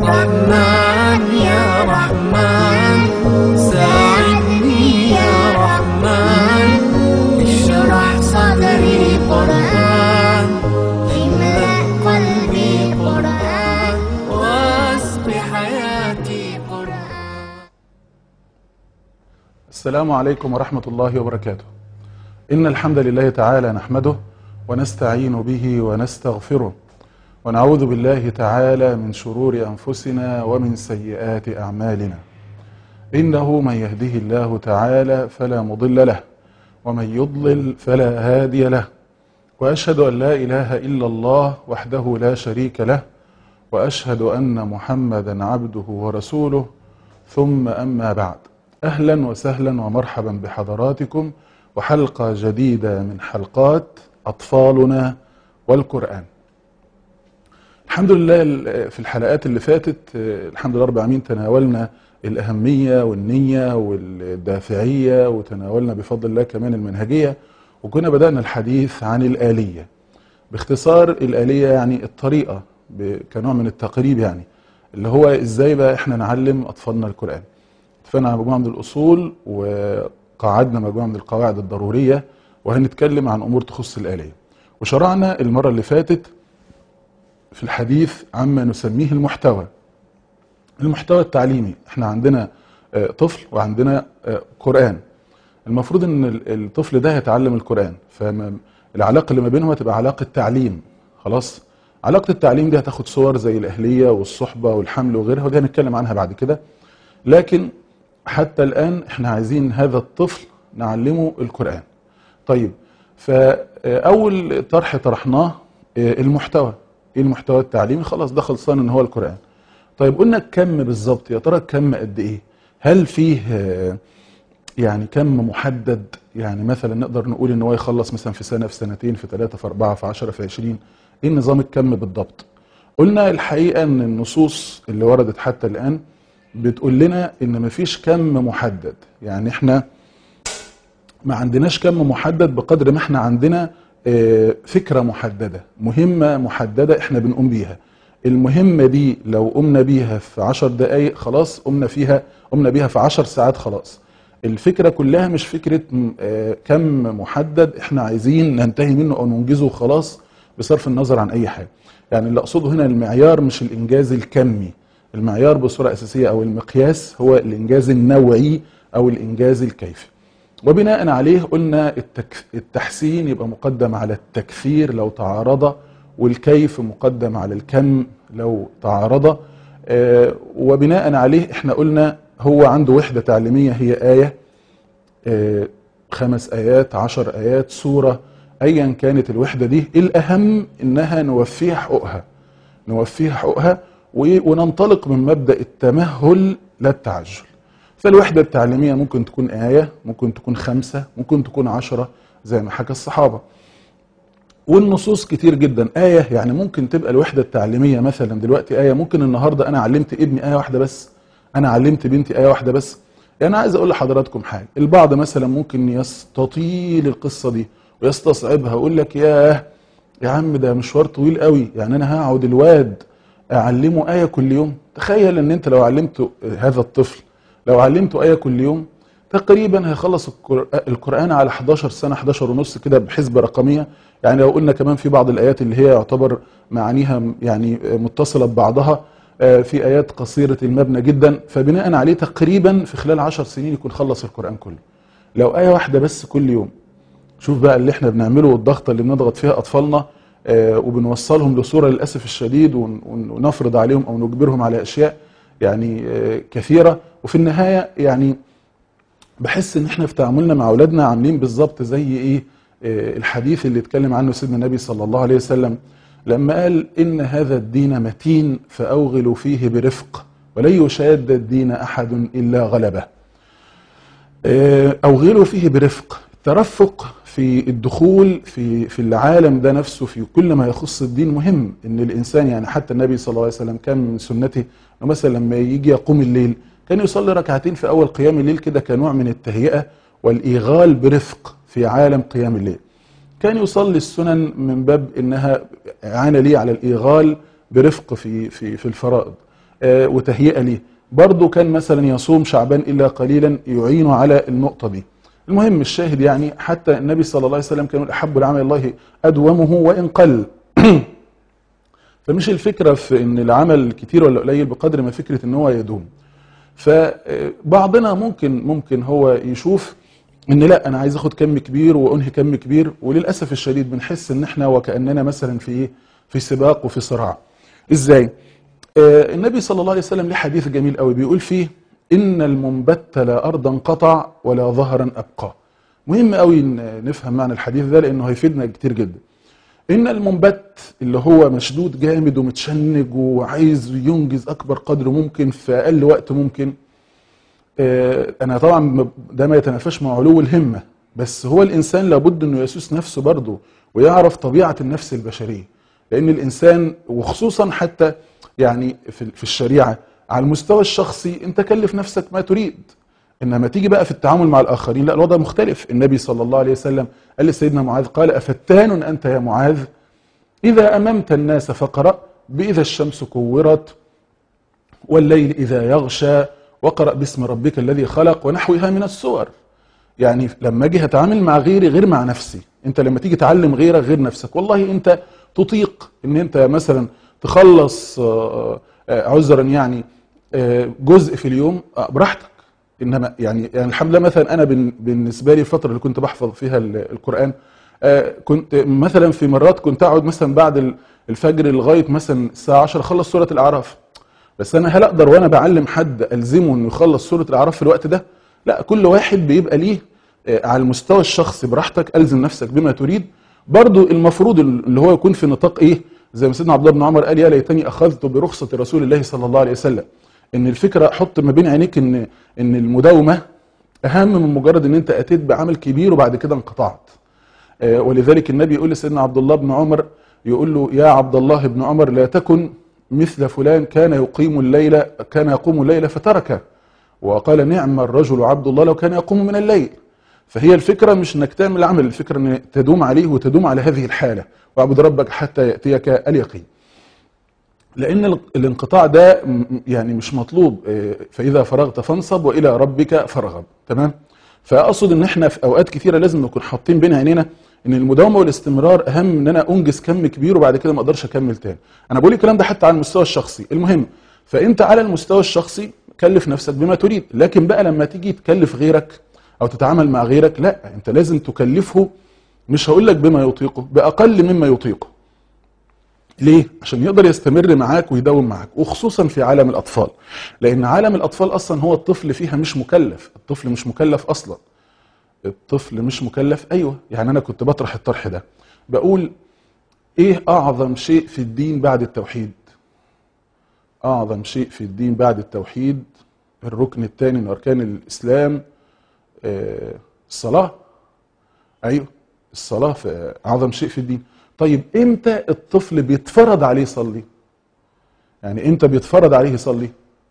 رحمن يا رحمن ساعدني يا رحمن اشرح صدري قرآن املأ قلبي قرآن واسق حياتي قرآن السلام عليكم ورحمة الله وبركاته إن الحمد لله تعالى نحمده ونستعين به ونستغفره ونعوذ بالله تعالى من شرور أنفسنا ومن سيئات أعمالنا إنه من يهده الله تعالى فلا مضل له ومن يضلل فلا هادي له وأشهد أن لا إله إلا الله وحده لا شريك له وأشهد أن محمدا عبده ورسوله ثم أما بعد أهلا وسهلا ومرحبا بحضراتكم وحلقة جديدة من حلقات أطفالنا والقرآن الحمد لله في الحلقات اللي فاتت الحمد لله رب العالمين تناولنا الأهمية والنية والدافعية وتناولنا بفضل الله كمان المنهجية وكنا بدأنا الحديث عن الآلية باختصار الآلية يعني الطريقة ب- كنوع من التقريب يعني اللي هو ازاي بقى احنا نعلم أطفالنا القرآن اتفقنا على مجموعة من الأصول وقعدنا مجموعة من القواعد الضرورية وهنتكلم عن أمور تخص الآلية وشرعنا المرة اللي فاتت في الحديث عما نسميه المحتوى المحتوى التعليمي احنا عندنا آه، طفل وعندنا آه، قرآن المفروض ان ال- الطفل ده يتعلم القرآن فالعلاقة اللي ما بينهم هتبقى علاقة تعليم خلاص علاقة التعليم دي هتاخد صور زي الأهلية والصحبة والحمل وغيرها ودي هنتكلم عنها بعد كده لكن حتى الآن احنا عايزين هذا الطفل نعلمه القرآن طيب فأول طرح طرحناه آه، المحتوى ايه المحتوى التعليمي خلاص ده خلصان ان هو القرآن طيب قلنا الكم بالظبط يا ترى الكم قد ايه هل فيه آه، يعني كم محدد يعني مثلا نقدر نقول ان هو يخلص مثلا في سنة في سنتين في ثلاثة في أربعة في عشرة في عشرين ايه نظام الكم بالضبط قلنا الحقيقة ان النصوص اللي وردت حتى الآن بتقول لنا ان مفيش كم محدد يعني احنا ما عندناش كم محدد بقدر ما احنا عندنا آه، فكرة محددة مهمة محددة احنا بنقوم بيها المهمة دي لو قمنا بيها في عشر دقايق خلاص قمنا فيها قمنا بيها في عشر ساعات خلاص الفكرة كلها مش فكرة م- آه، كم محدد احنا عايزين ننتهي منه او ننجزه خلاص بصرف النظر عن اي حاجة يعني اللي اقصده هنا المعيار مش الانجاز الكمي المعيار بصورة اساسية او المقياس هو الانجاز النوعي او الانجاز الكيفي وبناء عليه قلنا التك... التحسين يبقى مقدم على التكثير لو تعارض والكيف مقدم على الكم لو تعارض آه، وبناء عليه احنا قلنا هو عنده وحدة تعليمية هي آية آه، خمس آيات عشر آيات سورة أيا كانت الوحدة دي الأهم إنها نوفيها حقوقها نوفيها حقوقها و- وننطلق من مبدأ التمهل لا التعجل فالوحدة التعليمية ممكن تكون آية ممكن تكون خمسة ممكن تكون عشرة زي ما حكى الصحابة والنصوص كتير جدا آية يعني ممكن تبقى الوحدة التعليمية مثلا دلوقتي آية ممكن النهاردة أنا علمت ابني آية واحدة بس أنا علمت بنتي آية واحدة بس يعني أنا عايز أقول لحضراتكم حاجة البعض مثلا ممكن يستطيل القصة دي ويستصعبها ويقول لك ياه يا عم ده مشوار طويل قوي يعني أنا هقعد الواد أعلمه آية كل يوم تخيل إن أنت لو علمت هذا الطفل لو علمته آية كل يوم تقريبا هيخلص القر- القرآن على 11 سنة 11 ونص كده بحسبة رقمية يعني لو قلنا كمان في بعض الآيات اللي هي يعتبر معانيها م- يعني متصلة ببعضها آه، في آيات قصيرة المبنى جدا فبناء عليه تقريبا في خلال 10 سنين يكون خلص القرآن كله لو آية واحدة بس كل يوم شوف بقى اللي احنا بنعمله والضغط اللي بنضغط فيها أطفالنا آه، وبنوصلهم لصورة للأسف الشديد ون- ون- ونفرض عليهم أو نجبرهم على أشياء يعني آه، كثيرة وفي النهاية يعني بحس ان احنا في تعاملنا مع اولادنا عاملين بالظبط زي ايه آه، الحديث اللي اتكلم عنه سيدنا النبي صلى الله عليه وسلم لما قال ان هذا الدين متين فاوغلوا فيه برفق ولن يشاد الدين احد الا غلبه آه، اوغلوا فيه برفق الترفق في الدخول في في العالم ده نفسه في كل ما يخص الدين مهم ان الانسان يعني حتى النبي صلى الله عليه وسلم كان من سنته انه مثلا لما يجي يقوم الليل كان يصلي ركعتين في اول قيام الليل كده كنوع من التهيئه والايغال برفق في عالم قيام الليل كان يصلي السنن من باب انها اعانه ليه على الايغال برفق في في في الفرائض آه، وتهيئة ليه برضه كان مثلا يصوم شعبان إلا قليلا يعين على النقطة دي المهم الشاهد يعني حتى النبي صلى الله عليه وسلم كان يقول أحب العمل الله أدومه وإن قل فمش الفكرة في ان العمل كتير ولا قليل بقدر ما فكرة ان هو يدوم فبعضنا ممكن ممكن هو يشوف ان لا انا عايز اخد كم كبير وانهي كم كبير وللاسف الشديد بنحس ان احنا وكاننا مثلا في ايه في سباق وفي صراع ازاي آه النبي صلى الله عليه وسلم ليه حديث جميل قوي بيقول فيه ان المنبت لا ارضا قطع ولا ظهرا ابقى مهم قوي إن نفهم معنى الحديث ده لانه هيفيدنا كتير جدا ان المنبت اللي هو مشدود جامد ومتشنج وعايز ينجز اكبر قدر ممكن في اقل وقت ممكن آه، انا طبعا ده ما يتنافاش مع علو الهمه بس هو الانسان لابد انه يسوس نفسه برضه ويعرف طبيعه النفس البشريه لان الانسان وخصوصا حتى يعني في في الشريعه على المستوى الشخصي انت كلف نفسك ما تريد انما تيجي بقى في التعامل مع الاخرين لا الوضع مختلف النبي صلى الله عليه وسلم قال لسيدنا معاذ قال افتان انت يا معاذ اذا اممت الناس فقرا باذا الشمس كورت والليل اذا يغشى وقرا باسم ربك الذي خلق ونحوها من السور يعني لما اجي هتعامل مع غيري غير مع نفسي انت لما تيجي تعلم غيرك غير نفسك والله انت تطيق ان انت مثلا تخلص آه، آه، عذرا يعني آه، جزء في اليوم آه، براحتك انما يعني, يعني الحمد لله مثلا انا بن- بالنسبه لي الفتره اللي كنت بحفظ فيها ال- القران آه، كنت مثلا في مرات كنت اقعد مثلا بعد ال- الفجر لغايه مثلا الساعه 10 اخلص سوره الاعراف بس انا هل اقدر وانا بعلم حد الزمه انه يخلص سوره الاعراف في الوقت ده لا كل واحد بيبقى ليه آه، على المستوى الشخصي براحتك الزم نفسك بما تريد برضو المفروض اللي هو يكون في نطاق ايه زي ما سيدنا عبد الله بن عمر قال يا ليتني اخذت برخصه رسول الله صلى الله عليه وسلم ان الفكره حط ما بين عينيك ان ان المداومه اهم من مجرد ان انت اتيت بعمل كبير وبعد كده انقطعت آه، ولذلك النبي يقول لسيدنا عبد الله بن عمر يقول له يا عبد الله بن عمر لا تكن مثل فلان كان يقيم الليل كان يقوم الليل فتركه وقال نعم الرجل عبد الله لو كان يقوم من الليل فهي الفكرة مش انك تعمل عمل الفكرة ان تدوم عليه وتدوم على هذه الحالة واعبد ربك حتى يأتيك اليقين لان ال- الانقطاع ده م- يعني مش مطلوب آه، فاذا فرغت فانصب والى ربك فارغب تمام فاقصد ان احنا في اوقات كثيره لازم نكون حاطين بين عينينا ان المداومه والاستمرار اهم من ان انا انجز كم كبير وبعد كده ما اقدرش اكمل تاني انا بقول الكلام ده حتى على المستوى الشخصي المهم فانت على المستوى الشخصي كلف نفسك بما تريد لكن بقى لما تيجي تكلف غيرك او تتعامل مع غيرك لا انت لازم تكلفه مش هقول لك بما يطيقه باقل مما يطيقه ليه؟ عشان يقدر يستمر معاك ويداوم معاك وخصوصا في عالم الأطفال لأن عالم الأطفال أصلا هو الطفل فيها مش مكلف الطفل مش مكلف أصلا الطفل مش مكلف أيوة يعني أنا كنت بطرح الطرح ده بقول إيه أعظم شيء في الدين بعد التوحيد أعظم شيء في الدين بعد التوحيد الركن الثاني من أركان الإسلام آه، الصلاة ايوه الصلاه في اعظم شيء في الدين طيب امتى الطفل بيتفرض عليه يصلي يعني امتى بيتفرض عليه يصلي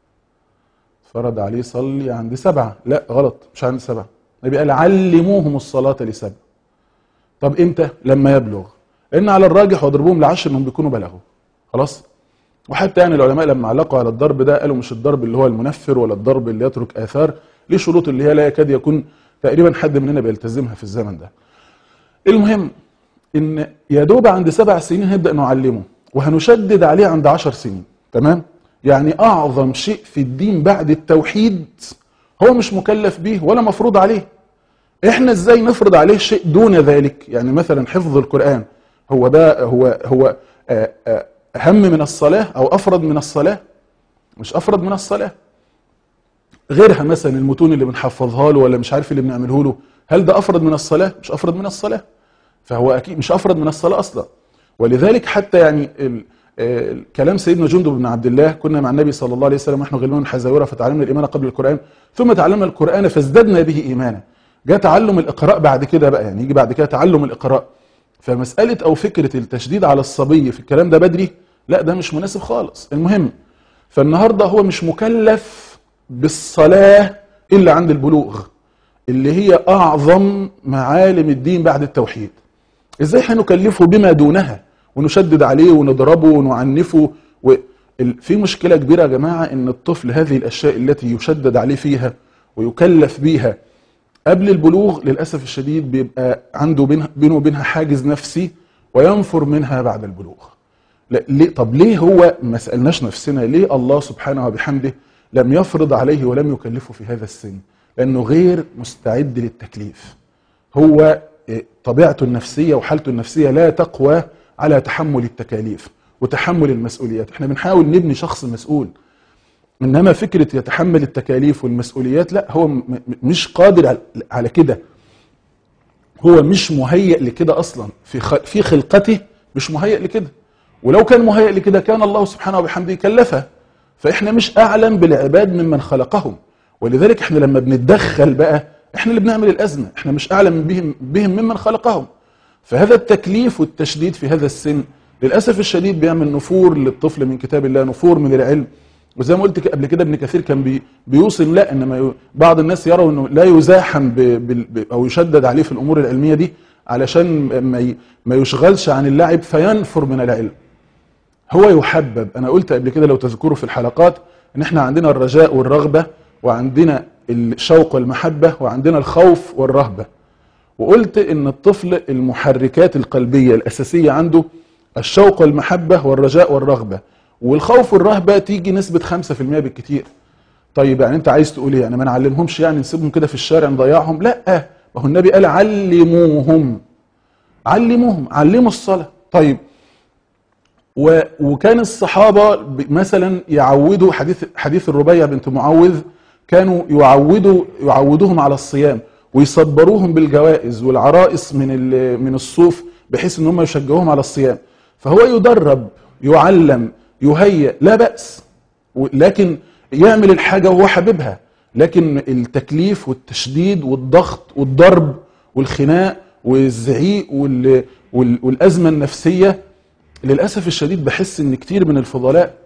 فرض عليه يصلي عند سبعة لا غلط مش عند سبعة النبي قال علموهم الصلاة لسبع طب امتى لما يبلغ لان على الراجح واضربوهم لعشر انهم بيكونوا بلغوا خلاص وحتى يعني العلماء لما علقوا على الضرب ده قالوا مش الضرب اللي هو المنفر ولا الضرب اللي يترك اثار ليه شروط اللي هي لا يكاد يكون تقريبا حد مننا بيلتزمها في الزمن ده المهم ان يا دوب عند سبع سنين هنبدا نعلمه وهنشدد عليه عند عشر سنين تمام يعني اعظم شيء في الدين بعد التوحيد هو مش مكلف به ولا مفروض عليه احنا ازاي نفرض عليه شيء دون ذلك يعني مثلا حفظ القرآن هو ده هو هو آه، آه، اهم من الصلاة او افرض من الصلاة مش افرض من الصلاة غيرها مثلا المتون اللي بنحفظها له ولا مش عارف اللي بنعمله له هل ده افرض من الصلاة مش افرض من الصلاة فهو اكيد مش افرض من الصلاة اصلا ولذلك حتى يعني ال- آه، كلام سيدنا جندب بن عبد الله كنا مع النبي صلى الله عليه وسلم ونحن غلمان حزاورة فتعلمنا الايمان قبل القرآن ثم تعلمنا القرآن فازددنا به ايمانا جاء تعلم الاقراء بعد كده بقى يعني يجي بعد كده تعلم الاقراء فمسألة او فكرة التشديد على الصبي في الكلام ده بدري لا ده مش مناسب خالص المهم فالنهاردة هو مش مكلف بالصلاة الا عند البلوغ اللي هي اعظم معالم الدين بعد التوحيد ازاي هنكلفه بما دونها ونشدد عليه ونضربه ونعنفه و... ال- في مشكله كبيره يا جماعه ان الطفل هذه الاشياء التي يشدد عليه فيها ويكلف بيها قبل البلوغ للاسف الشديد بيبقى عنده بينه بينه وبينها حاجز نفسي وينفر منها بعد البلوغ لا ليه طب ليه هو ما سالناش نفسنا ليه الله سبحانه وبحمده لم يفرض عليه ولم يكلفه في هذا السن لانه غير مستعد للتكليف هو إيه، طبيعته النفسيه وحالته النفسيه لا تقوى على تحمل التكاليف وتحمل المسؤوليات احنا بنحاول نبني شخص مسؤول انما فكره يتحمل التكاليف والمسؤوليات لا هو م- م- مش قادر على- على كده هو مش مهيئ لكده اصلا في خ- في خلقته مش مهيئ لكده ولو كان مهيئ لكده كان الله سبحانه وبحمده كلفه فاحنا مش اعلم بالعباد ممن خلقهم ولذلك احنا لما بنتدخل بقى احنا اللي بنعمل الازمه احنا مش اعلم بهم بهم ممن خلقهم فهذا التكليف والتشديد في هذا السن للاسف الشديد بيعمل نفور للطفل من كتاب الله نفور من العلم وزي ما قلت ك- قبل كده ابن كثير كان بي بيوصل لا انما ي- بعض الناس يروا انه لا يزاحم ب بال- ب او يشدد عليه في الامور العلميه دي علشان ما ي- ما يشغلش عن اللعب فينفر من العلم هو يحبب انا قلت قبل كده لو تذكروا في الحلقات ان احنا عندنا الرجاء والرغبه وعندنا الشوق والمحبه وعندنا الخوف والرهبه وقلت ان الطفل المحركات القلبيه الاساسيه عنده الشوق والمحبه والرجاء والرغبه والخوف والرهبه تيجي نسبه 5% بالكتير طيب يعني انت عايز تقول ايه يعني ما نعلمهمش يعني نسيبهم كده في الشارع نضيعهم لا ما هو النبي قال علموهم علموهم علموا الصلاه طيب و- وكان الصحابه ب- مثلا يعودوا حديث حديث الربيع بنت معوذ كانوا يعودوا يعودوهم على الصيام ويصبروهم بالجوائز والعرائس من ال- من الصوف بحيث ان هم يشجعوهم على الصيام فهو يدرب يعلم يهيئ لا باس و- لكن يعمل الحاجه وهو حاببها لكن التكليف والتشديد والضغط والضرب والخناق والزعيق وال- وال- والازمه النفسيه للاسف الشديد بحس ان كتير من الفضلاء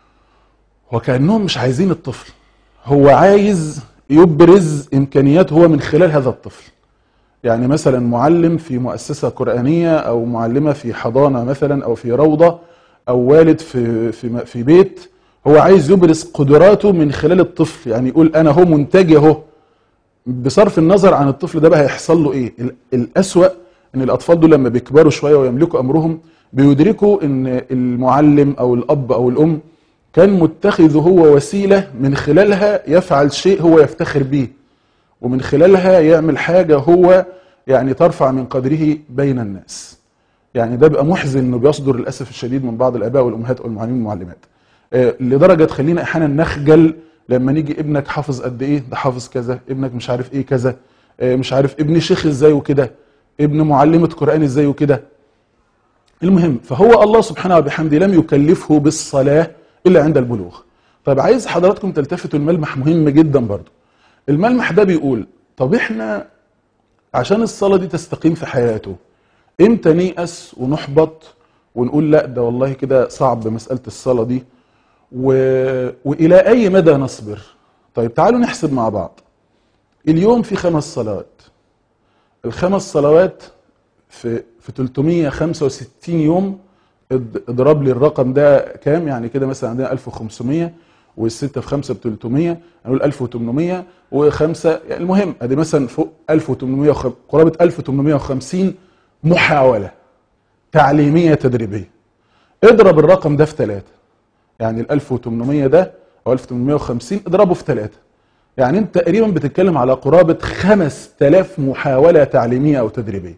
وكانهم مش عايزين الطفل هو عايز يبرز امكانياته هو من خلال هذا الطفل يعني مثلا معلم في مؤسسه قرانيه او معلمه في حضانه مثلا او في روضه او والد في في في بيت هو عايز يبرز قدراته من خلال الطفل يعني يقول انا هو منتج اهو بصرف النظر عن الطفل ده بقى هيحصل له ايه ال- الاسوأ ان الاطفال دول لما بيكبروا شويه ويملكوا امرهم بيدركوا ان المعلم او الاب او الام كان متخذ هو وسيله من خلالها يفعل شيء هو يفتخر به ومن خلالها يعمل حاجه هو يعني ترفع من قدره بين الناس يعني ده بيبقى محزن انه بيصدر للاسف الشديد من بعض الاباء والامهات والمعلمين والمعلمات آه، لدرجه تخلينا احيانا نخجل لما نيجي ابنك حافظ قد ايه ده حافظ كذا ابنك مش عارف ايه كذا آه، مش عارف ابن شيخ ازاي وكده ابن معلمه قران ازاي وكده المهم فهو الله سبحانه وبحمده لم يكلفه بالصلاه الا عند البلوغ طيب عايز حضراتكم تلتفتوا الملمح مهم جدا برضو الملمح ده بيقول طب احنا عشان الصلاه دي تستقيم في حياته امتى نيأس ونحبط ونقول لا ده والله كده صعب مسألة الصلاة دي و... وإلى أي مدى نصبر طيب تعالوا نحسب مع بعض اليوم في خمس صلوات الخمس صلوات في في 365 يوم اض- اضرب لي الرقم ده كام يعني كده مثلا عندنا 1500 والستة في 5 ب 300 هنقول 1800 وخمسة يعني المهم ادي مثلا فوق 1800 وخ- قرابة 1850 محاولة تعليمية تدريبية اضرب الرقم ده في ثلاثة يعني ال 1800 ده او 1850 اضربه في ثلاثة يعني انت تقريبا بتتكلم على قرابة 5000 محاولة تعليمية او تدريبية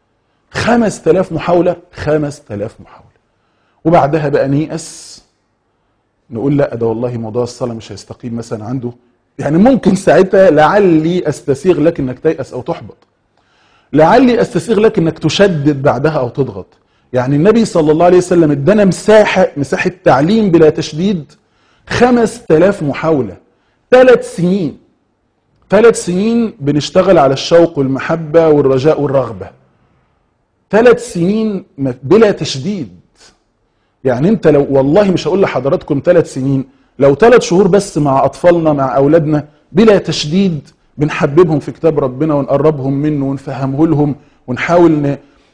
5000 محاولة 5000 محاولة وبعدها بقى نيأس نقول لا ده والله موضوع الصلاة مش هيستقيم مثلا عنده يعني ممكن ساعتها لعلي استسيغ لك انك تيأس او تحبط لعلي استسيغ لك انك تشدد بعدها او تضغط يعني النبي صلى الله عليه وسلم ادانا مساحة مساحة تعليم بلا تشديد خمس تلاف محاولة ثلاث سنين ثلاث سنين بنشتغل على الشوق والمحبة والرجاء والرغبة ثلاث سنين م- بلا تشديد يعني انت لو والله مش هقول لحضراتكم ثلاث سنين لو ثلاث شهور بس مع اطفالنا مع اولادنا بلا تشديد بنحببهم في كتاب ربنا ونقربهم منه ونفهمه لهم ونحاول ن-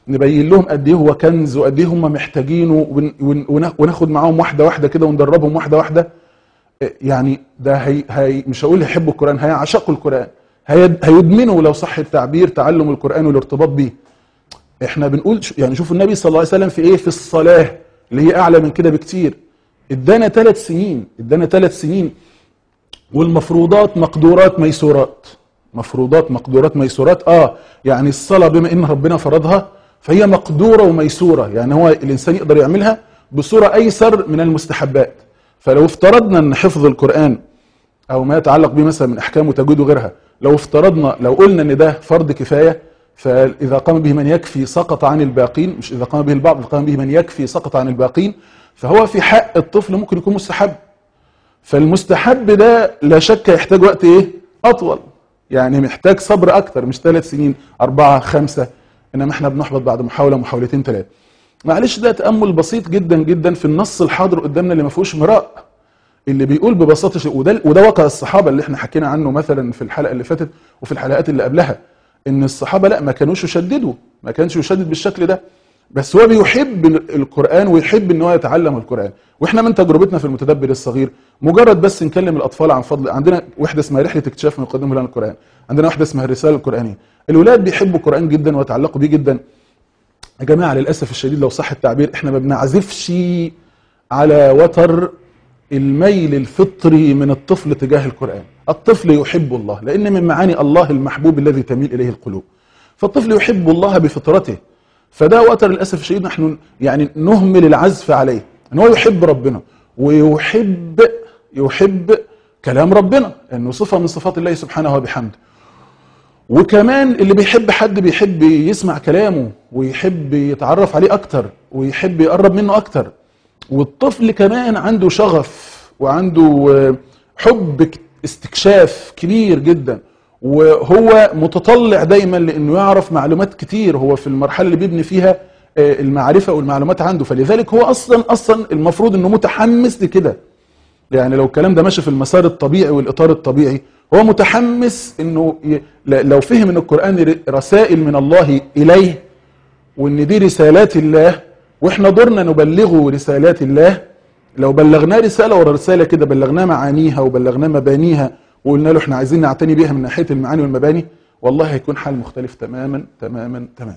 نبين لهم قد ايه هو كنز وقد ايه هم محتاجينه ون- ون- ون- وناخد معاهم واحده واحده كده وندربهم واحده واحده يعني ده هي هي مش هقول يحبوا القران هيعشقوا القران هي هيدمنوا لو صح التعبير تعلم القران والارتباط بيه احنا بنقول ش- يعني شوفوا النبي صلى الله عليه وسلم في ايه في الصلاه اللي هي اعلى من كده بكتير ادانا ثلاث سنين ادانا ثلاث سنين والمفروضات مقدورات ميسورات مفروضات مقدورات ميسورات اه يعني الصلاه بما ان ربنا فرضها فهي مقدوره وميسوره يعني هو الانسان يقدر يعملها بصوره ايسر من المستحبات فلو افترضنا ان حفظ القران او ما يتعلق به مثلا من احكام وتجويد وغيرها لو افترضنا لو قلنا ان ده فرض كفايه فاذا قام به من يكفي سقط عن الباقين مش اذا قام به البعض اذا قام به من يكفي سقط عن الباقين فهو في حق الطفل ممكن يكون مستحب فالمستحب ده لا شك يحتاج وقت ايه اطول يعني محتاج صبر اكتر مش ثلاث سنين اربعة خمسة انما احنا بنحبط بعد محاولة محاولتين ثلاثة معلش ده تأمل بسيط جدا جدا في النص الحاضر قدامنا اللي ما فيهوش مراء اللي بيقول ببساطة شيء وده وده واقع الصحابة اللي احنا حكينا عنه مثلا في الحلقة اللي فاتت وفي الحلقات اللي قبلها ان الصحابة لا ما كانوش يشددوا ما كانش يشدد بالشكل ده بس هو بيحب القرآن ويحب ان هو يتعلم القرآن واحنا من تجربتنا في المتدبر الصغير مجرد بس نكلم الاطفال عن فضل عندنا وحده اسمها رحله اكتشاف ما يقدمه لنا القرآن عندنا واحده اسمها الرساله القرآنيه الولاد بيحبوا القرآن جدا ويتعلقوا بيه جدا يا جماعه للاسف الشديد لو صح التعبير احنا ما بنعزفش على وتر الميل الفطري من الطفل تجاه القرآن الطفل يحب الله لأن من معاني الله المحبوب الذي تميل إليه القلوب فالطفل يحب الله بفطرته فده وتر للأسف الشديد نحن يعني نهمل العزف عليه ان هو يحب ربنا ويحب يحب كلام ربنا انه صفة من صفات الله سبحانه وبحمده وكمان اللي بيحب حد بيحب يسمع كلامه ويحب يتعرف عليه اكتر ويحب يقرب منه اكتر والطفل كمان عنده شغف وعنده حب استكشاف كبير جدا وهو متطلع دايما لانه يعرف معلومات كتير هو في المرحله اللي بيبني فيها المعرفه والمعلومات عنده فلذلك هو اصلا اصلا المفروض انه متحمس لكده يعني لو الكلام ده ماشي في المسار الطبيعي والاطار الطبيعي هو متحمس انه ي... لو فهم ان القران رسائل من الله اليه وان دي رسالات الله واحنا دورنا نبلغه رسالات الله لو بلغناه رساله ورا رساله كده بلغناه معانيها وبلغناه مبانيها وقلنا له احنا عايزين نعتني بيها من ناحيه المعاني والمباني والله هيكون حال مختلف تماما تماما تماما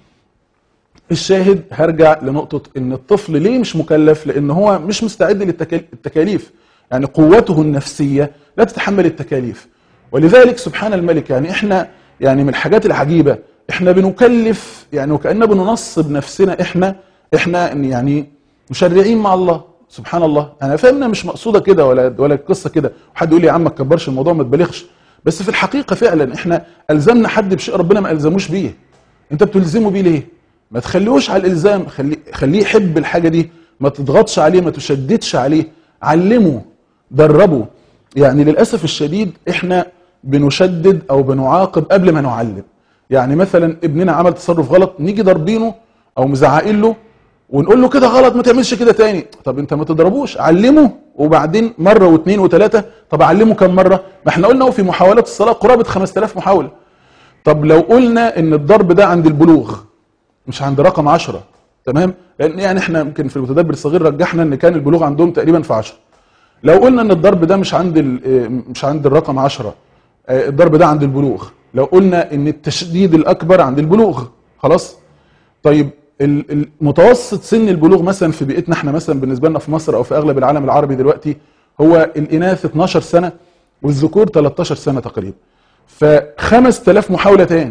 الشاهد هرجع لنقطة ان الطفل ليه مش مكلف لان هو مش مستعد للتكاليف يعني قوته النفسية لا تتحمل التكاليف ولذلك سبحان الملك يعني احنا يعني من الحاجات العجيبة احنا بنكلف يعني وكأننا بننصب نفسنا احنا احنا يعني مشرعين مع الله سبحان الله انا فاهمنا مش مقصودة كده ولا ولا القصة كده وحد يقول لي يا عم ما تكبرش الموضوع ما تبالغش بس في الحقيقة فعلا احنا الزمنا حد بشيء ربنا ما الزموش بيه انت بتلزمه بيه ليه ما تخليهوش على الالزام خليه خليه يحب الحاجه دي ما تضغطش عليه ما تشددش عليه علمه دربه يعني للاسف الشديد احنا بنشدد او بنعاقب قبل ما نعلم يعني مثلا ابننا عمل تصرف غلط نيجي ضاربينه او مزعقين له ونقول له كده غلط ما تعملش كده تاني طب انت ما تضربوش علمه وبعدين مره واثنين وثلاثه طب علمه كم مره ما احنا قلنا في محاولات الصلاه قرابه 5000 محاوله طب لو قلنا ان الضرب ده عند البلوغ مش عند رقم 10 تمام لان يعني احنا يمكن في المتدبر الصغير رجحنا ان كان البلوغ عندهم تقريبا في 10 لو قلنا ان الضرب ده مش عند مش عند الرقم 10 الضرب ده عند البلوغ لو قلنا ان التشديد الاكبر عند البلوغ خلاص طيب المتوسط سن البلوغ مثلا في بيئتنا احنا مثلا بالنسبه لنا في مصر او في اغلب العالم العربي دلوقتي هو الاناث 12 سنه والذكور 13 سنه تقريبا ف 5000 محاوله تاني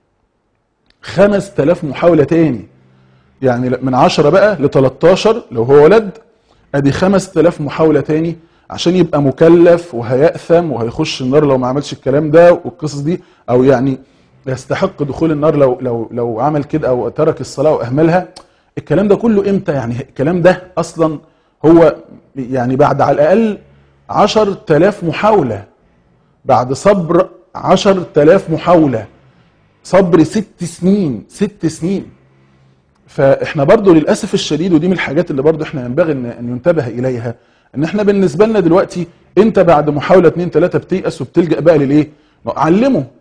5000 محاولة تاني يعني من 10 بقى ل 13 لو هو ولد ادي 5000 محاولة تاني عشان يبقى مكلف وهيأثم وهيخش النار لو ما عملش الكلام ده والقصص دي او يعني يستحق دخول النار لو لو لو عمل كده او ترك الصلاة واهملها الكلام ده كله امتى يعني الكلام ده اصلا هو يعني بعد على الاقل 10000 محاولة بعد صبر 10000 محاولة صبر ست سنين ست سنين فاحنا برضو للاسف الشديد ودي من الحاجات اللي برضو احنا ينبغي ان ينتبه اليها ان احنا بالنسبه لنا دلوقتي انت بعد محاوله اتنين تلاته بتيأس وبتلجأ بقى للايه؟ علمه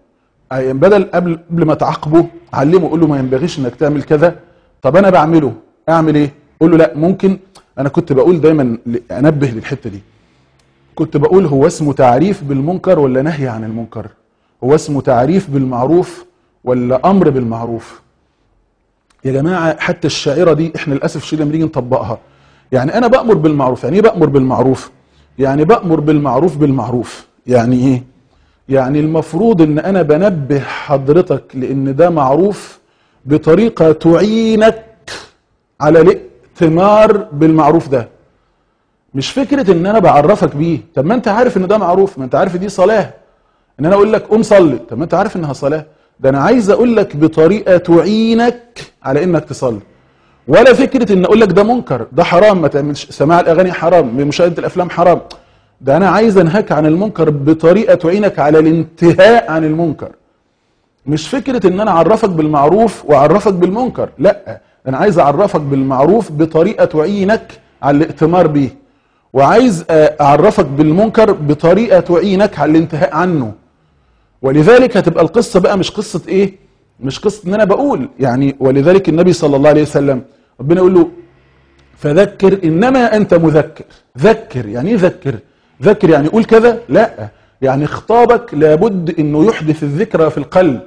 يعني بدل قبل قبل ما تعاقبه علمه قول له ما ينبغيش انك تعمل كذا طب انا بعمله اعمل ايه قول له لا ممكن انا كنت بقول دايما ل- انبه للحته دي كنت بقول هو اسمه تعريف بالمنكر ولا نهي عن المنكر هو اسمه تعريف بالمعروف ولا امر بالمعروف يا جماعه حتى الشاعره دي احنا للاسف الشديد لما نيجي نطبقها يعني انا بامر بالمعروف يعني ايه بامر بالمعروف يعني بامر بالمعروف بالمعروف يعني ايه يعني المفروض ان انا بنبه حضرتك لان ده معروف بطريقه تعينك على الائتمار بالمعروف ده مش فكره ان انا بعرفك بيه طب ما انت عارف ان ده معروف ما انت عارف دي صلاه ان انا اقول لك قوم صلي طب ما انت عارف انها صلاه ده انا عايز اقول لك بطريقه تعينك على انك تصلي ولا فكره ان اقول لك ده منكر ده حرام ما تعملش سماع الاغاني حرام مشاهده الافلام حرام ده انا عايز انهاك عن المنكر بطريقه تعينك على الانتهاء عن المنكر مش فكره ان انا اعرفك بالمعروف واعرفك بالمنكر لا انا عايز اعرفك بالمعروف بطريقه تعينك على الائتمار بيه وعايز اعرفك بالمنكر بطريقه تعينك على الانتهاء عنه ولذلك هتبقى القصه بقى مش قصه ايه مش قصه ان انا بقول يعني ولذلك النبي صلى الله عليه وسلم ربنا يقول له فذكر انما انت مذكر ذكر يعني ايه ذكر ذكر يعني قول كذا لا يعني خطابك لابد انه يحدث الذكرى في القلب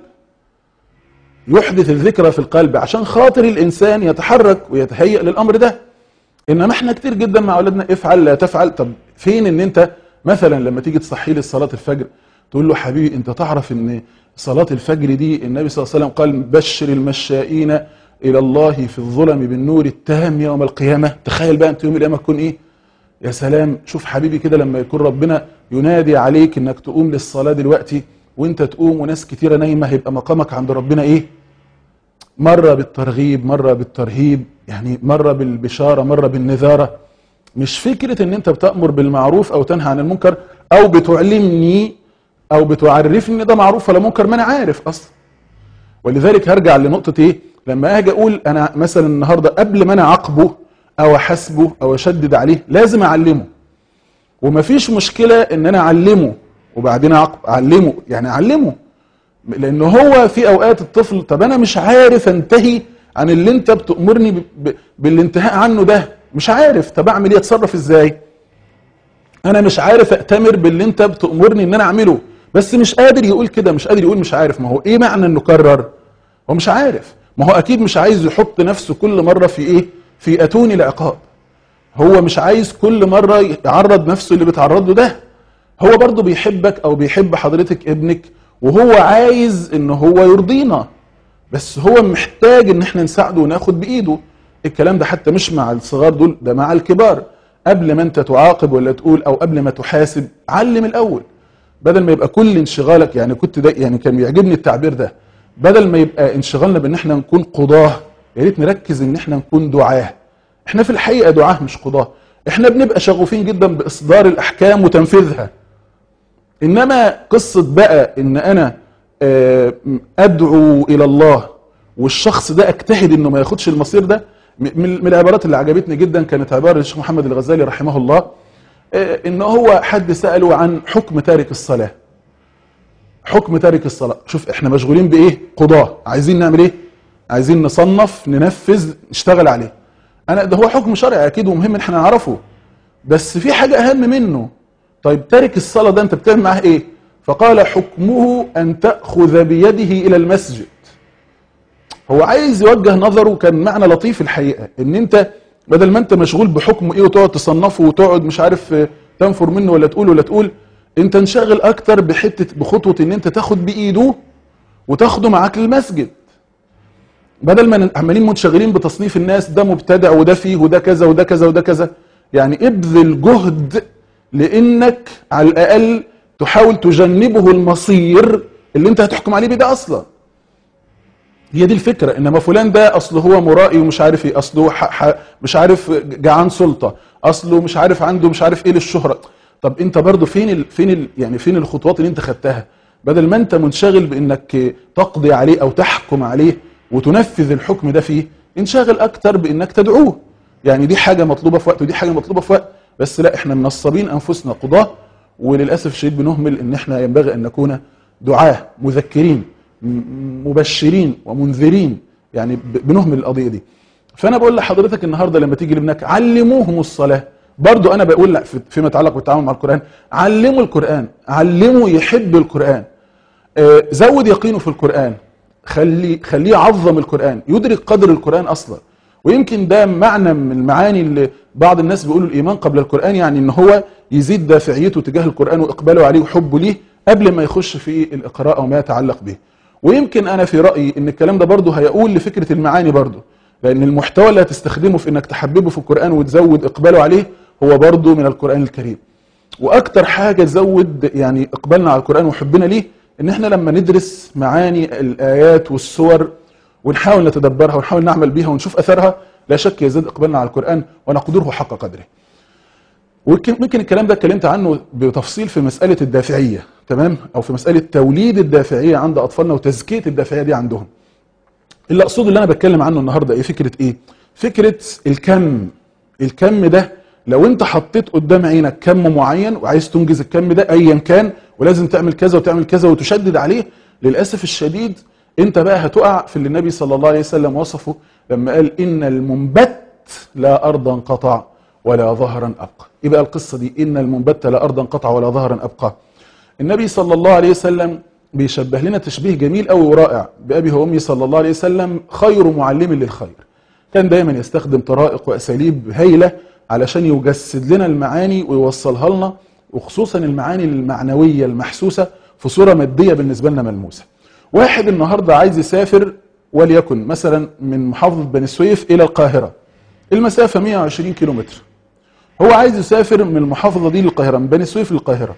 يحدث الذكرى في القلب عشان خاطر الانسان يتحرك ويتهيأ للامر ده انما احنا كتير جدا مع اولادنا افعل لا تفعل طب فين ان انت مثلا لما تيجي تصحي لي صلاه الفجر تقول له حبيبي انت تعرف ان صلاه الفجر دي النبي صلى الله عليه وسلم قال بشر المشائين الى الله في الظلم بالنور التام يوم القيامه تخيل بقى انت يوم القيامه تكون ايه يا سلام شوف حبيبي كده لما يكون ربنا ينادي عليك انك تقوم للصلاه دلوقتي وانت تقوم وناس كتيره نايمه هيبقى مقامك عند ربنا ايه مره بالترغيب مره بالترهيب يعني مره بالبشاره مره بالنذاره مش فكره ان انت بتامر بالمعروف او تنهى عن المنكر او بتعلمني او بتعرفني ان ده معروف ولا منكر ما انا عارف اصلا ولذلك هرجع لنقطه ايه لما اجي اقول انا مثلا النهارده قبل ما انا اعاقبه او احاسبه او اشدد عليه لازم اعلمه ومفيش مشكله ان انا اعلمه وبعدين أعاقب- اعلمه يعني اعلمه لان هو في اوقات الطفل طب انا مش عارف انتهي عن اللي انت بتامرني ب- ب- بالانتهاء عنه ده مش عارف طب اعمل ايه اتصرف ازاي انا مش عارف اتمر باللي انت بتامرني ان انا اعمله بس مش قادر يقول كده مش قادر يقول مش عارف ما هو ايه معنى انه كرر هو مش عارف ما هو اكيد مش عايز يحط نفسه كل مره في ايه في اتون العقاب هو مش عايز كل مره يعرض نفسه اللي بيتعرض له ده هو برضه بيحبك او بيحب حضرتك ابنك وهو عايز ان هو يرضينا بس هو محتاج ان احنا نساعده وناخد بايده الكلام ده حتى مش مع الصغار دول ده مع الكبار قبل ما انت تعاقب ولا تقول او قبل ما تحاسب علم الاول بدل ما يبقى كل انشغالك يعني كنت ده يعني كان بيعجبني التعبير ده بدل ما يبقى انشغالنا بان احنا نكون قضاه يا ريت نركز ان احنا نكون دعاه احنا في الحقيقه دعاه مش قضاه احنا بنبقى شغوفين جدا باصدار الاحكام وتنفيذها انما قصه بقى ان انا آه، ادعو الى الله والشخص ده اجتهد انه ما ياخدش المصير ده م- من من العبارات اللي عجبتني جدا كانت عباره الشيخ محمد الغزالي رحمه الله آه، ان هو حد ساله عن حكم تارك الصلاه حكم تارك الصلاه شوف احنا مشغولين بايه قضاه عايزين نعمل ايه عايزين نصنف ننفذ نشتغل عليه انا ده هو حكم شرعي اكيد ومهم ان احنا نعرفه بس في حاجه اهم منه طيب تارك الصلاه ده انت بتعمل معاه ايه فقال حكمه ان تاخذ بيده الى المسجد هو عايز يوجه نظره كان معنى لطيف الحقيقه ان انت بدل ما انت مشغول بحكم ايه وتقعد تصنفه وتقعد مش عارف آه، تنفر منه ولا تقول ولا تقول انت انشغل اكتر بحته بخطوه ان انت تاخد بايده وتاخده معاك للمسجد بدل ما عمالين منشغلين بتصنيف الناس ده مبتدع وده فيه وده كذا وده كذا وده كذا يعني ابذل جهد لانك على الاقل تحاول تجنبه المصير اللي انت هتحكم عليه بده اصلا هي دي الفكره انما فلان ده اصله هو مرائي ومش عارف ايه اصله ح... ح... مش عارف جعان سلطه اصله مش عارف عنده مش عارف ايه للشهره طب انت برضو فين ال... فين ال... يعني فين الخطوات اللي انت خدتها بدل ما انت منشغل بانك تقضي عليه او تحكم عليه وتنفذ الحكم ده فيه انشغل اكتر بانك تدعوه يعني دي حاجه مطلوبه في وقت ودي حاجه مطلوبه في وقت بس لا احنا منصبين انفسنا قضاه وللاسف الشديد بنهمل ان احنا ينبغي ان نكون دعاه مذكرين م- مبشرين ومنذرين يعني ب- بنهمل القضيه دي فانا بقول لحضرتك النهارده لما تيجي لابنك علموهم الصلاه برضو انا بقول لك في- فيما يتعلق بالتعامل مع القران علموا القران علموا يحب القران آه، زود يقينه في القرآن خلي خليه يعظم القرآن يدرك قدر القرآن أصلا ويمكن ده معنى من المعاني اللي بعض الناس بيقولوا الإيمان قبل القرآن يعني إن هو يزيد دافعيته تجاه القرآن وإقباله عليه وحبه ليه قبل ما يخش في الإقراء أو ما يتعلق به ويمكن أنا في رأيي إن الكلام ده برضه هيقول لفكرة المعاني برضه لأن المحتوى اللي هتستخدمه في إنك تحببه في القرآن وتزود إقباله عليه هو برضه من القرآن الكريم واكتر حاجه تزود يعني اقبالنا على القران وحبنا ليه ان احنا لما ندرس معاني الايات والسور ونحاول نتدبرها ونحاول نعمل بيها ونشوف اثرها لا شك يزيد اقبالنا على القران ونقدره حق قدره ويمكن ممكن الكلام ده اتكلمت عنه بتفصيل في مساله الدافعيه تمام او في مساله توليد الدافعيه عند اطفالنا وتزكيه الدافعيه دي عندهم اللي اقصده اللي انا بتكلم عنه النهارده ايه فكره ايه فكره الكم الكم ده لو انت حطيت قدام عينك كم معين وعايز تنجز الكم ده ايا كان ولازم تعمل كذا وتعمل كذا وتشدد عليه للاسف الشديد انت بقى هتقع في اللي النبي صلى الله عليه وسلم وصفه لما قال ان المنبت لا ارضا قطع ولا ظهرا ابقى ايه بقى القصه دي ان المنبت لا ارضا قطع ولا ظهرا ابقى النبي صلى الله عليه وسلم بيشبه لنا تشبيه جميل قوي ورائع بأبي وأمي صلى الله عليه وسلم خير معلم للخير كان دايما يستخدم طرائق وأساليب هايلة علشان يجسد لنا المعاني ويوصلها لنا وخصوصا المعاني المعنوية المحسوسة في صورة مادية بالنسبة لنا ملموسة واحد النهاردة عايز يسافر وليكن مثلا من محافظة بني سويف إلى القاهرة المسافة 120 كيلومتر هو عايز يسافر من المحافظة دي للقاهرة من بني سويف للقاهرة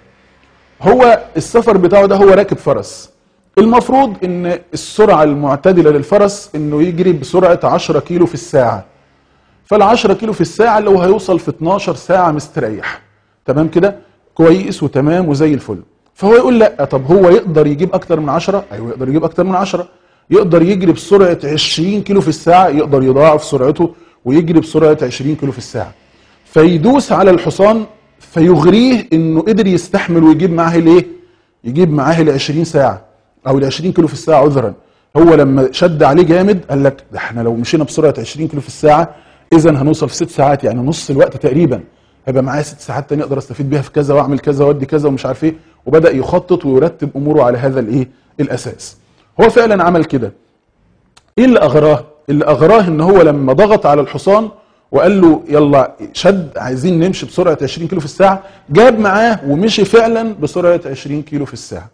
هو السفر بتاعه ده هو راكب فرس المفروض ان السرعة المعتدلة للفرس انه يجري بسرعة 10 كيلو في الساعة فال10 كيلو في الساعة اللي هو هيوصل في 12 ساعة مستريح تمام كده كويس وتمام وزي الفل فهو يقول لا طب هو يقدر يجيب اكتر من 10 ايوه يقدر يجيب اكتر من 10 يقدر يجري بسرعة 20 كيلو في الساعة يقدر يضاعف سرعته ويجري بسرعة 20 كيلو في الساعة فيدوس على الحصان فيغريه انه قدر يستحمل ويجيب معاه الايه يجيب معاه ال 20 ساعه او ال 20 كيلو في الساعه عذرا هو لما شد عليه جامد قال لك ده احنا لو مشينا بسرعه 20 كيلو في الساعه اذا هنوصل في ست ساعات يعني نص الوقت تقريبا هيبقى معايا ست ساعات تانية اقدر استفيد بيها في كذا واعمل كذا وادي كذا ومش عارف ايه وبدا يخطط ويرتب اموره على هذا الايه الاساس هو فعلا عمل كده ايه اللي اغراه اللي اغراه ان هو لما ضغط على الحصان وقال له يلا شد عايزين نمشي بسرعه 20 كيلو في الساعه جاب معاه ومشي فعلا بسرعه 20 كيلو في الساعه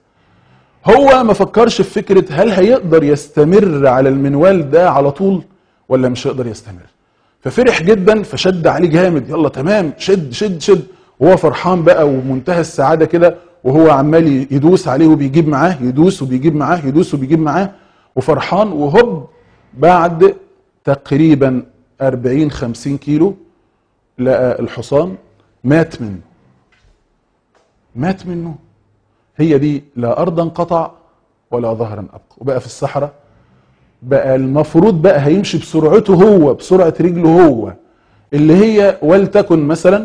هو ما فكرش في فكره هل هيقدر يستمر على المنوال ده على طول ولا مش هيقدر يستمر ففرح جدا فشد عليه جامد يلا تمام شد شد شد وهو فرحان بقى ومنتهى السعاده كده وهو عمال يدوس عليه وبيجيب معاه يدوس وبيجيب معاه يدوس وبيجيب معاه وفرحان وهوب بعد تقريبا 40 50 كيلو لقى الحصان مات منه مات منه هي دي لا ارضا قطع ولا ظهرا ابقى وبقى في الصحراء بقى المفروض بقى هيمشي بسرعته هو بسرعه رجله هو اللي هي ولتكن مثلا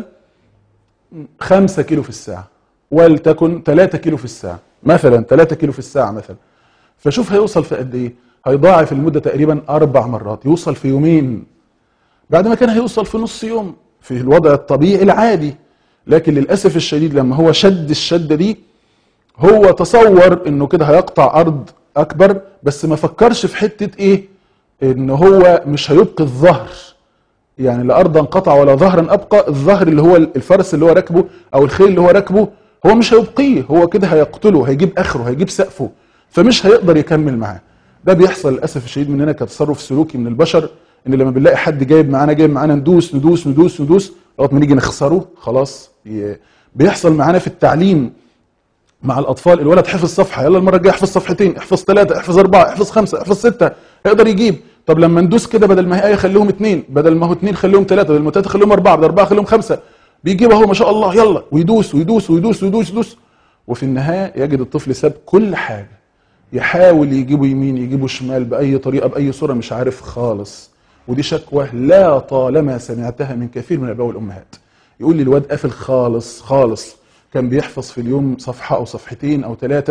5 كيلو في الساعه ولتكن 3 كيلو في الساعه مثلا 3 كيلو في الساعه مثلا فشوف هيوصل في قد ايه هيضاعف المده تقريبا اربع مرات يوصل في يومين بعد ما كان هيوصل في نص يوم في الوضع الطبيعي العادي لكن للاسف الشديد لما هو شد الشده دي هو تصور انه كده هيقطع ارض اكبر بس ما فكرش في حته ايه ان هو مش هيبقي الظهر يعني لا ارضا قطع ولا ظهرا ابقى الظهر اللي هو الفرس اللي هو راكبه او الخيل اللي هو راكبه هو مش هيبقيه هو كده هيقتله هيجيب اخره هيجيب سقفه فمش هيقدر يكمل معاه ده بيحصل للاسف الشديد مننا كتصرف سلوكي من البشر ان لما بنلاقي حد جايب معانا جايب معانا ندوس ندوس ندوس ندوس لغايه ما نيجي نخسره خلاص ي- بيحصل معانا في التعليم مع الاطفال الولد حفظ صفحه يلا المره الجايه احفظ صفحتين احفظ ثلاثه احفظ اربعه احفظ خمسه احفظ سته يقدر يجيب طب لما ندوس كده بدل ما هي ايه خليهم اثنين بدل ما هو اثنين خليهم ثلاثه بدل ما ثلاثه خليهم اربعه بدل اربعه خليهم خمسه بيجيب اهو ما شاء الله يلا ويدوس ويدوس ويدوس ويدوس ويدوس وفي النهايه يجد الطفل ساب كل حاجه يحاول يجيبه يمين يجيبه شمال باي طريقه باي صوره مش عارف خالص ودي شكوى لا طالما سمعتها من كثير من الاباء والامهات يقول لي الواد قافل خالص خالص كان بيحفظ في اليوم صفحه او صفحتين او ثلاثه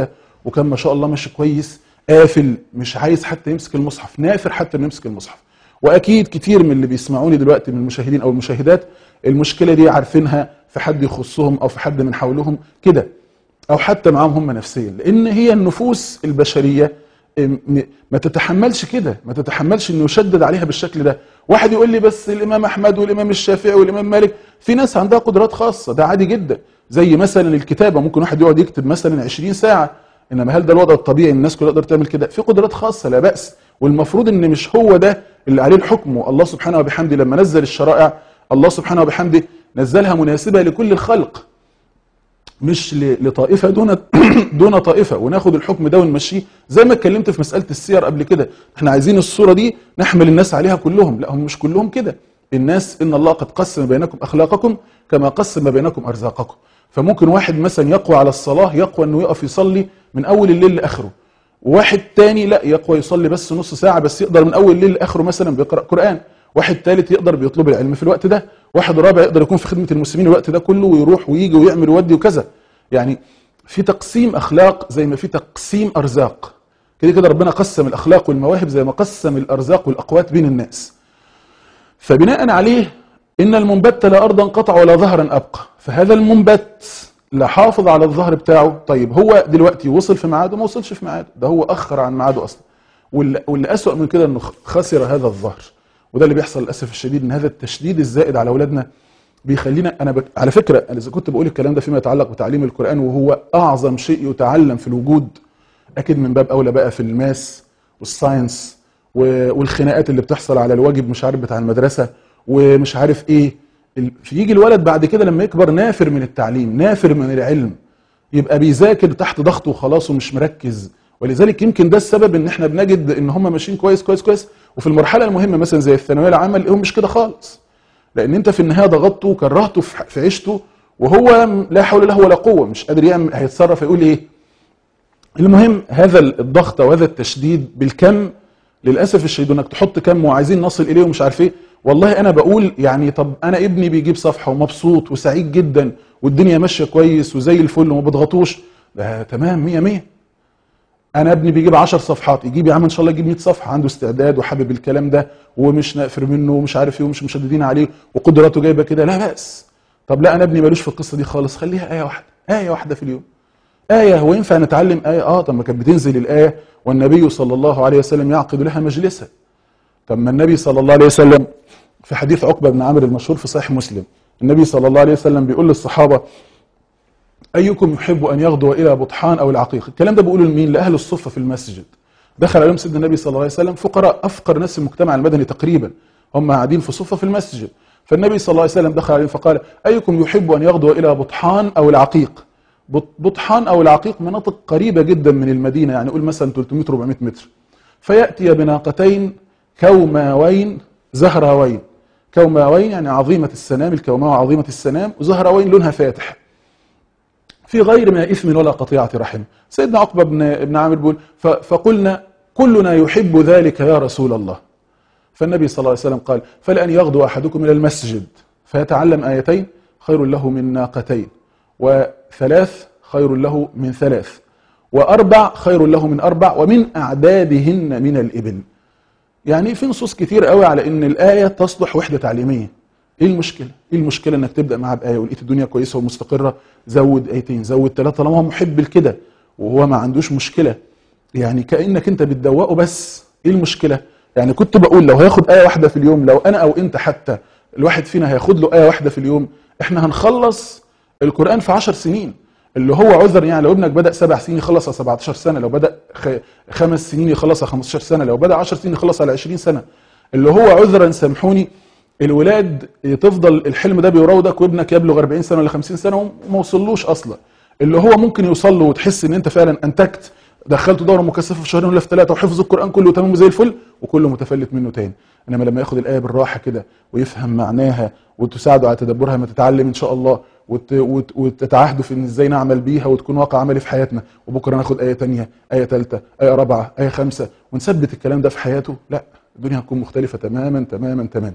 وكان ما شاء الله ماشي كويس قافل مش عايز حتى يمسك المصحف نافر حتى انه يمسك المصحف واكيد كتير من اللي بيسمعوني دلوقتي من المشاهدين او المشاهدات المشكله دي عارفينها في حد يخصهم او في حد من حولهم كده او حتى معاهم هم نفسيا لان هي النفوس البشريه م- ما تتحملش كده ما تتحملش انه يشدد عليها بالشكل ده واحد يقول لي بس الامام احمد والامام الشافعي والامام مالك في ناس عندها قدرات خاصه ده عادي جدا زي مثلا الكتابه ممكن واحد يقعد يكتب مثلا 20 ساعه انما هل ده الوضع الطبيعي إن الناس كلها تقدر تعمل كده في قدرات خاصه لا باس والمفروض ان مش هو ده اللي عليه الحكم والله سبحانه وبحمده لما نزل الشرائع الله سبحانه وبحمده نزلها مناسبه لكل الخلق مش ل- لطائفه دون دون طائفه وناخد الحكم ده ونمشيه زي ما اتكلمت في مساله السير قبل كده احنا عايزين الصوره دي نحمل الناس عليها كلهم لا هم مش كلهم كده الناس ان الله قد قسم بينكم اخلاقكم كما قسم بينكم ارزاقكم فممكن واحد مثلا يقوى على الصلاه يقوى انه يقف يصلي من اول الليل لاخره وواحد تاني لا يقوى يصلي بس نص ساعه بس يقدر من اول الليل لاخره مثلا بيقرا قران واحد ثالث يقدر بيطلب العلم في الوقت ده واحد رابع يقدر يكون في خدمه المسلمين الوقت ده كله ويروح ويجي ويعمل ويودي وكذا يعني في تقسيم اخلاق زي ما في تقسيم ارزاق كده كده ربنا قسم الاخلاق والمواهب زي ما قسم الارزاق والاقوات بين الناس فبناء عليه ان المنبت لا ارضا قطع ولا ظهرا ابقى فهذا المنبت لا حافظ على الظهر بتاعه طيب هو دلوقتي وصل في ميعاده ما وصلش في ميعاده ده هو اخر عن ميعاده اصلا واللي, واللي اسوأ من كده انه خسر هذا الظهر وده اللي بيحصل للاسف الشديد ان هذا التشديد الزائد على اولادنا بيخلينا انا بك... على فكره انا اذا كنت بقول الكلام ده فيما يتعلق بتعليم القران وهو اعظم شيء يتعلم في الوجود اكيد من باب اولى بقى في الماس والساينس و... والخناقات اللي بتحصل على الواجب مش عارف بتاع المدرسه ومش عارف ايه ال... يجي الولد بعد كده لما يكبر نافر من التعليم نافر من العلم يبقى بيذاكر تحت ضغط وخلاص ومش مركز ولذلك يمكن ده السبب ان احنا بنجد ان هم ماشيين كويس كويس كويس وفي المرحله المهمه مثلا زي الثانويه العامه هم مش كده خالص لان انت في النهايه ضغطته وكرهته في في عيشته وهو لا حول له ولا قوه مش قادر يعمل هيتصرف يقول ايه المهم هذا الضغط وهذا التشديد بالكم للاسف الشديد انك تحط كم وعايزين نصل اليه ومش عارف ايه والله انا بقول يعني طب انا ابني بيجيب صفحه ومبسوط وسعيد جدا والدنيا ماشيه كويس وزي الفل وما بضغطوش ده تمام 100 100 انا ابني بيجيب 10 صفحات يجيب يا عم ان شاء الله يجيب 100 صفحه عنده استعداد وحابب الكلام ده ومش نافر منه ومش عارف ايه ومش مشددين عليه وقدراته جايبه كده لا بأس طب لا انا ابني مالوش في القصه دي خالص خليها ايه واحده ايه واحده في اليوم ايه هو ينفع نتعلم ايه اه طب ما كانت بتنزل الايه والنبي صلى الله عليه وسلم يعقد لها مجلسا طب ما النبي صلى الله عليه وسلم في حديث عقبه بن عامر المشهور في صحيح مسلم النبي صلى الله عليه وسلم بيقول للصحابه ايكم يحب ان يغدو الى بطحان او العقيق الكلام ده بيقولوا لمين لاهل الصفه في المسجد دخل عليهم سيدنا النبي صلى الله عليه وسلم فقراء افقر ناس المجتمع المدني تقريبا هم قاعدين في صفه في المسجد فالنبي صلى الله عليه وسلم دخل عليهم فقال ايكم يحب ان يغدو الى بطحان او العقيق بط- بطحان او العقيق مناطق قريبه جدا من المدينه يعني قول مثلا 300 400 متر فياتي بناقتين كوماوين زهراوين كوماوين يعني عظيمه السنام الكوماوه عظيمه السنام وزهراوين لونها فاتح في غير ما إثم ولا قطيعة رحم سيدنا عقبة بن, بن عامر بيقول ف- فقلنا كلنا يحب ذلك يا رسول الله فالنبي صلى الله عليه وسلم قال فلأن يغدو أحدكم إلى المسجد فيتعلم آيتين خير له من ناقتين وثلاث خير له من ثلاث وأربع خير له من أربع ومن أعدادهن من الإبل يعني في نصوص كتير قوي على ان الايه تصلح وحده تعليميه ايه المشكله ايه المشكله انك تبدا معاه بايه ولقيت الدنيا كويسه ومستقره زود ايتين زود ثلاثه طالما هو محب لكده وهو ما عندوش مشكله يعني كانك انت بتدوقه بس ايه المشكله يعني كنت بقول لو هياخد ايه واحده في اليوم لو انا او انت حتى الواحد فينا هياخد له ايه واحده في اليوم احنا هنخلص القران في عشر سنين اللي هو عذر يعني لو ابنك بدا سبع سنين يخلص على 17 سنه لو بدا خ- خمس سنين يخلص على 15 سنه لو بدا 10 سنين يخلص على 20 سنه اللي هو عذرا سامحوني الولاد تفضل الحلم ده بيراودك وابنك يبلغ 40 سنه ولا 50 سنه وما وصلوش اصلا اللي هو ممكن يوصل له وتحس ان انت فعلا انتجت دخلته دوره مكثفه في شهرين ولا في ثلاثه وحفظ القران كله تمام زي الفل وكله متفلت منه تاني انما لما ياخد الايه بالراحه كده ويفهم معناها وتساعده على تدبرها ما تتعلم ان شاء الله وت... وت... وتتعهدوا في ان ازاي نعمل بيها وتكون واقع عملي في حياتنا وبكره ناخد ايه تانية ايه ثالثه ايه رابعه ايه خمسه ونثبت الكلام ده في حياته لا الدنيا هتكون مختلفه تماما تماما تماما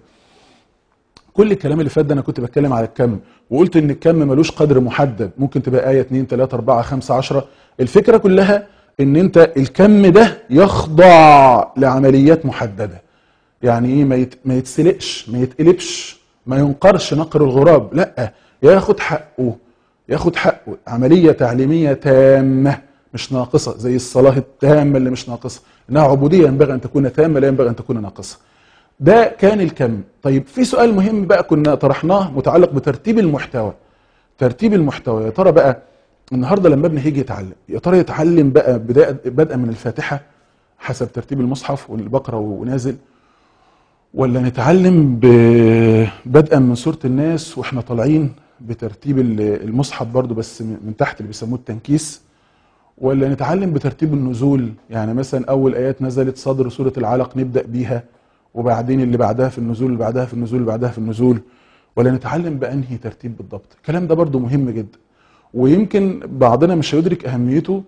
كل الكلام اللي فات ده انا كنت بتكلم على الكم وقلت ان الكم ملوش قدر محدد ممكن تبقى ايه 2 3 4 5 10 الفكره كلها ان انت الكم ده يخضع لعمليات محدده يعني ايه ما يت- ما يتسلقش ما يتقلبش ما ينقرش نقر الغراب لا ياخد حقه ياخد حقه عمليه تعليميه تامه مش ناقصه زي الصلاه التامه اللي مش ناقصه انها عبوديه ينبغي ان تكون تامه لا ينبغي ان تكون ناقصه ده كان الكم طيب في سؤال مهم بقى كنا طرحناه متعلق بترتيب المحتوى ترتيب المحتوى يا ترى بقى النهارده لما ابني هيجي يتعلم يا ترى يتعلم بقى بدايه بدءا من الفاتحه حسب ترتيب المصحف والبقره ونازل ولا نتعلم ب- بدءا من سوره الناس واحنا طالعين بترتيب ال- المصحف برضو بس من من تحت اللي بيسموه التنكيس ولا نتعلم بترتيب النزول يعني مثلا اول ايات نزلت صدر سوره العلق نبدا بيها وبعدين اللي بعدها في النزول اللي بعدها في النزول اللي بعدها في النزول ولا نتعلم بانهي ترتيب بالضبط الكلام ده برضو مهم جدا ويمكن بعضنا مش هيدرك اهميته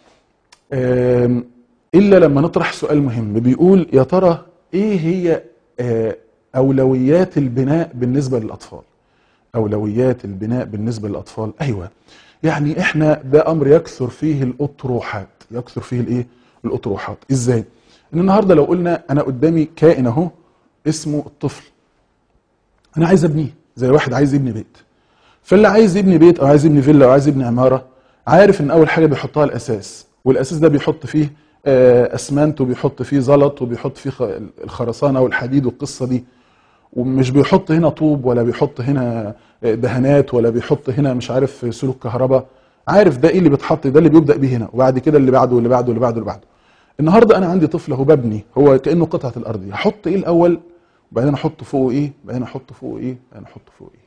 آم، الا لما نطرح سؤال مهم بيقول يا ترى ايه هي آه، اولويات البناء بالنسبه للاطفال اولويات البناء بالنسبه للاطفال ايوه يعني احنا ده امر يكثر فيه الاطروحات يكثر فيه الايه الاطروحات ازاي ان النهارده لو قلنا انا قدامي كائن اهو اسمه الطفل انا عايز ابنيه زي واحد عايز يبني بيت فاللي عايز يبني بيت او عايز يبني فيلا او عايز يبني عماره عارف ان اول حاجه بيحطها الاساس والاساس ده بيحط فيه آه، اسمنت وبيحط فيه زلط وبيحط فيه خ- الخرسانه والحديد والقصه دي ومش بيحط هنا طوب ولا بيحط هنا دهانات ولا بيحط هنا مش عارف سلوك كهرباء عارف ده ايه اللي بيتحط ده اللي بيبدا بيه هنا وبعد كده اللي بعده واللي بعده واللي بعده واللي بعده النهارده انا عندي طفل اهو ببني هو كانه قطعه الارض هحط ايه الاول وبعدين احط فوقه ايه وبعدين احط فوقه ايه وبعدين احط فوقه ايه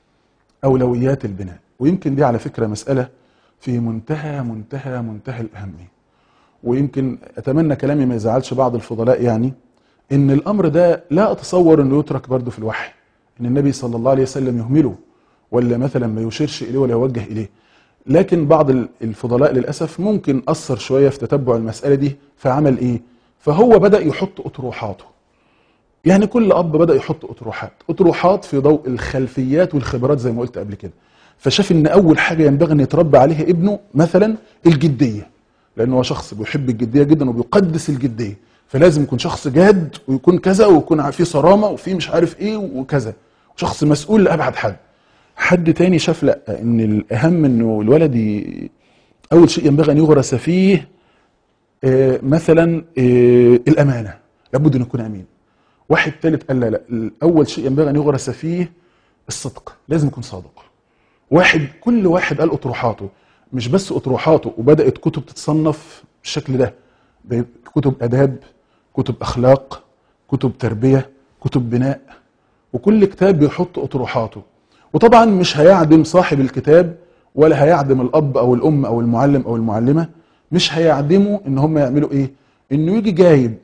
اولويات البناء ويمكن دي على فكره مساله في منتهى منتهى منتهى الاهميه ويمكن اتمنى كلامي ما يزعلش بعض الفضلاء يعني ان الامر ده لا اتصور انه يترك برضه في الوحي ان النبي صلى الله عليه وسلم يهمله ولا مثلا ما يشيرش اليه ولا يوجه اليه لكن بعض ال- الفضلاء للاسف ممكن اثر شويه في تتبع المساله دي فعمل ايه فهو بدا يحط اطروحاته يعني كل اب بدا يحط اطروحات اطروحات في ضوء الخلفيات والخبرات زي ما قلت قبل كده فشاف ان اول حاجه ينبغي ان يتربى عليها ابنه مثلا الجديه لانه هو شخص بيحب الجديه جدا وبيقدس الجديه فلازم يكون شخص جاد ويكون كذا ويكون فيه صرامه وفيه مش عارف ايه وكذا شخص مسؤول لابعد حد حد تاني شاف لا ان الاهم انه الولد ي... اول شيء ينبغي ان يغرس فيه آه، مثلا آه، الامانه لابد ان يكون امين واحد ثالث قال لا لا اول شيء ينبغي ان يغرس فيه الصدق لازم يكون صادق واحد كل واحد قال اطروحاته مش بس اطروحاته وبدات كتب تتصنف بالشكل ده ده كتب اداب كتب اخلاق كتب تربيه كتب بناء وكل كتاب بيحط اطروحاته وطبعا مش هيعدم صاحب الكتاب ولا هيعدم الاب او الام او المعلم او المعلمه مش هيعدموا ان هم يعملوا ايه انه يجي جايب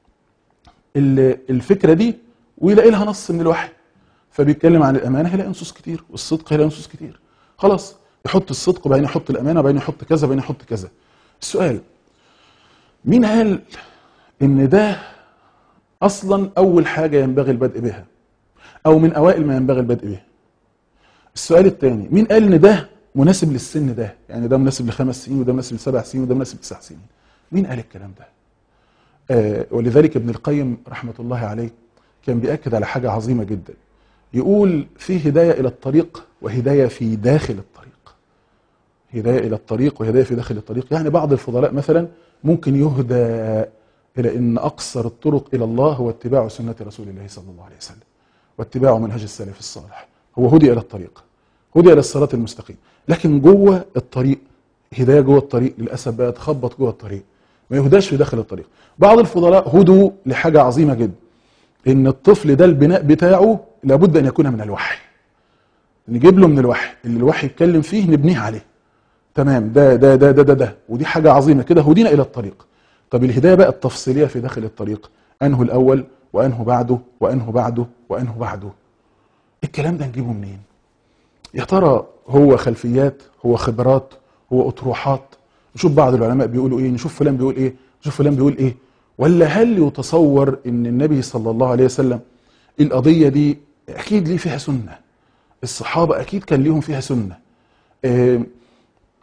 ال- الفكره دي ويلاقي لها نص من الوحي فبيتكلم عن الامانه هيلاقي نصوص كتير والصدق هيلاقي نصوص كتير خلاص يحط الصدق وبعدين يحط الامانه وبعدين يحط كذا وبعدين يحط كذا السؤال مين قال ان ده اصلا اول حاجه ينبغي البدء بها او من اوائل ما ينبغي البدء بها السؤال الثاني مين قال ان ده مناسب للسن ده يعني ده مناسب لخمس سنين وده مناسب لسبع سنين وده مناسب لتسع سنين مين قال الكلام ده آه ولذلك ابن القيم رحمه الله عليه كان بيأكد على حاجه عظيمه جدا يقول في هدايه الى الطريق وهدايه في داخل الطريق هدايه الى الطريق وهدايه في داخل الطريق يعني بعض الفضلاء مثلا ممكن يهدى الى ان اقصر الطرق الى الله هو اتباع سنه رسول الله صلى الله عليه وسلم واتباع منهج السلف الصالح هو هدي الى الطريق هدي الى الصراط المستقيم لكن جوه الطريق هدايه جوه الطريق للاسف بقى تخبط جوه الطريق ما يهداش في داخل الطريق بعض الفضلاء هدوا لحاجه عظيمه جدا ان الطفل ده البناء بتاعه لابد ان يكون من الوحي نجيب له من الوحي اللي الوحي يتكلم فيه نبنيه عليه تمام ده ده ده ده ده, ده. ودي حاجه عظيمه كده هدينا الى الطريق طب الهدايه بقى التفصيليه في داخل الطريق انه الاول وانه بعده وانه بعده وانه بعده الكلام ده نجيبه منين يا ترى هو خلفيات هو خبرات هو اطروحات نشوف بعض العلماء بيقولوا ايه نشوف فلان بيقول ايه نشوف فلان بيقول ايه ولا هل يتصور ان النبي صلى الله عليه وسلم القضيه دي اكيد ليه فيها سنه الصحابه اكيد كان ليهم فيها سنه آه،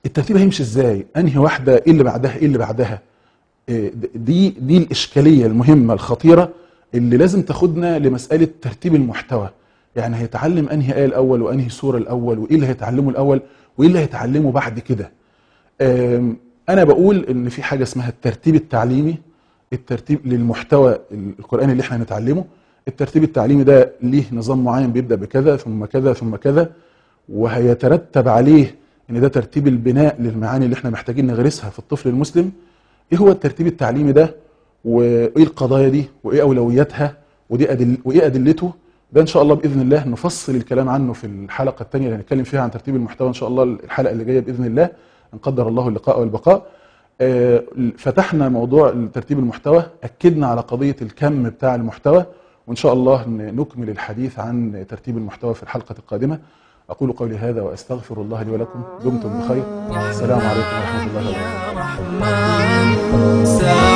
الترتيب هيمشي ازاي انهي واحده ايه اللي بعدها ايه اللي بعدها إيه دي دي الاشكاليه المهمه الخطيره اللي لازم تاخدنا لمساله ترتيب المحتوى يعني هيتعلم انهي ايه الاول وانهي سوره الاول وايه اللي هيتعلمه الاول وايه اللي هيتعلمه بعد كده آم، انا بقول ان في حاجه اسمها الترتيب التعليمي الترتيب للمحتوى القراني اللي احنا هنتعلمه الترتيب التعليمي ده ليه نظام معين بيبدا بكذا ثم كذا ثم كذا وهيترتب عليه ان ده ترتيب البناء للمعاني اللي احنا محتاجين نغرسها في الطفل المسلم ايه هو الترتيب التعليمي ده وايه القضايا دي وايه اولوياتها ودي أدل وايه ادلته ده ان شاء الله باذن الله نفصل الكلام عنه في الحلقه الثانيه اللي هنتكلم فيها عن ترتيب المحتوى ان شاء الله الحلقه اللي جايه باذن الله ان قدر الله اللقاء والبقاء آه، فتحنا موضوع ترتيب المحتوى اكدنا على قضيه الكم بتاع المحتوى وان شاء الله ن- نكمل الحديث عن ترتيب المحتوى في الحلقه القادمه اقول قولي هذا واستغفر الله لي ولكم دمتم بخير السلام عليكم ورحمه الله وبركاته يا رحمن سلام